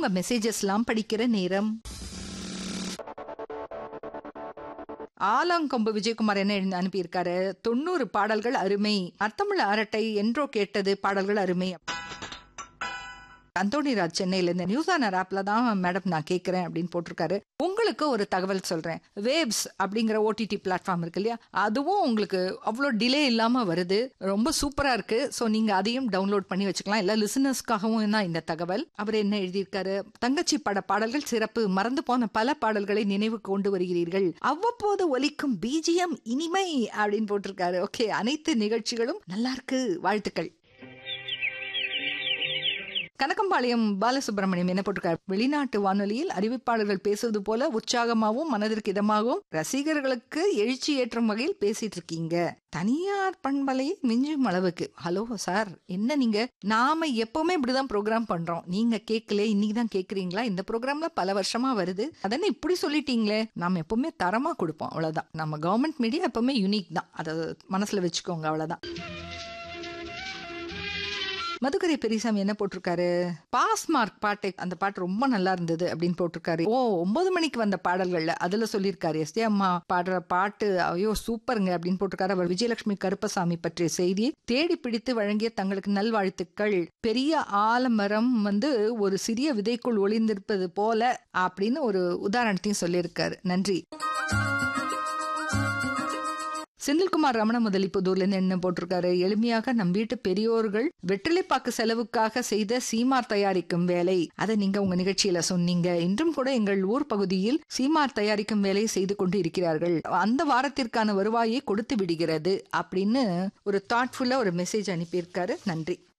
உங்க மெசேஜஸ்லாம் படிக்கிற நேரம் ஆலாங்கொம்பு விஜயகுமார் என்ன எழுதி அனுப்பியிருக்காரு தொண்ணூறு பாடல்கள் அருமை அர்த்தமுள்ள அரட்டை என்றோ கேட்டது பாடல்கள் அருமை அந்தோணிராஜ் சென்னையில இருந்து நியூஸ் ஆனர் ஆப்ல தான் மேடம் நான் கேட்கிறேன் அப்படின்னு போட்டிருக்காரு உங்களுக்கு ஒரு தகவல் சொல்றேன் வேவ்ஸ் அப்படிங்கிற ஓடிடி பிளாட்ஃபார்ம் இருக்கு இல்லையா அதுவும் உங்களுக்கு அவ்வளோ டிலே இல்லாம வருது ரொம்ப சூப்பரா இருக்கு ஸோ நீங்க அதையும் டவுன்லோட் பண்ணி வச்சுக்கலாம் இல்ல லிசனர்ஸ்க்காகவும் தான் இந்த தகவல் அவர் என்ன எழுதியிருக்காரு தங்கச்சி பட பாடல்கள் சிறப்பு மறந்து போன பல பாடல்களை நினைவு கொண்டு வருகிறீர்கள் அவ்வப்போது ஒலிக்கும் பிஜிஎம் இனிமை அப்படின்னு போட்டிருக்காரு ஓகே அனைத்து நிகழ்ச்சிகளும் நல்லா இருக்கு வாழ்த்துக்கள் கனகம்பாளையம் பாலசுப்ரமணியம் என்ன போட்டிருக்காரு வெளிநாட்டு வானொலியில் அறிவிப்பாளர்கள் பேசுவது போல உற்சாகமாகவும் மனதிற்கு இதமாகவும் ரசிகர்களுக்கு எழுச்சி ஏற்றும் வகையில் பேசிட்டு இருக்கீங்க தனியார் பண்பலை மிஞ்சும் அளவுக்கு ஹலோ சார் என்ன நீங்க நாம எப்பவுமே இப்படிதான் ப்ரோக்ராம் பண்றோம் நீங்க கேட்கல இன்னைக்கு தான் கேக்குறீங்களா இந்த ப்ரோக்ராம்ல பல வருஷமா வருது அதனை இப்படி சொல்லிட்டீங்களே நாம எப்பவுமே தரமா கொடுப்போம் அவ்வளவுதான் நம்ம கவர்மெண்ட் மீடியா எப்பவுமே யூனிக் தான் அதை மனசுல வச்சுக்கோங்க அவ்வளவுதான் மதுக்கரை பெரியசாமி என்ன போட்டிருக்காரு பாஸ் மார்க் பாட்டு அந்த பாட்டு ரொம்ப நல்லா இருந்தது அப்படின்னு போட்டிருக்காரு ஓ ஒன்பது மணிக்கு வந்த பாடல்கள்ல அதுல சொல்லியிருக்காரு எஸ் அம்மா பாடுற பாட்டு ஐயோ சூப்பருங்க அப்படின்னு போட்டிருக்காரு அவர் விஜயலட்சுமி கருப்பசாமி பற்றிய செய்தியை தேடி பிடித்து வழங்கிய தங்களுக்கு நல்வாழ்த்துக்கள் பெரிய ஆலமரம் வந்து ஒரு சிறிய விதைக்குள் ஒளிந்திருப்பது போல அப்படின்னு ஒரு உதாரணத்தையும் சொல்லியிருக்காரு நன்றி செந்தில்குமார் ரமண முதலி புதூர்ல இருந்து என்ன போட்டிருக்காரு எளிமையாக நம் வீட்டு பெரியோர்கள் வெற்றிலைப்பாக்கு செலவுக்காக செய்த சீமார் தயாரிக்கும் வேலை அதை நீங்க உங்க நிகழ்ச்சியில சொன்னீங்க இன்றும் கூட எங்கள் ஊர் பகுதியில் சீமார் தயாரிக்கும் வேலையை செய்து கொண்டு இருக்கிறார்கள் அந்த வாரத்திற்கான வருவாயை கொடுத்து விடுகிறது அப்படின்னு ஒரு தாட்ஃபுல்லா ஒரு மெசேஜ் அனுப்பியிருக்காரு நன்றி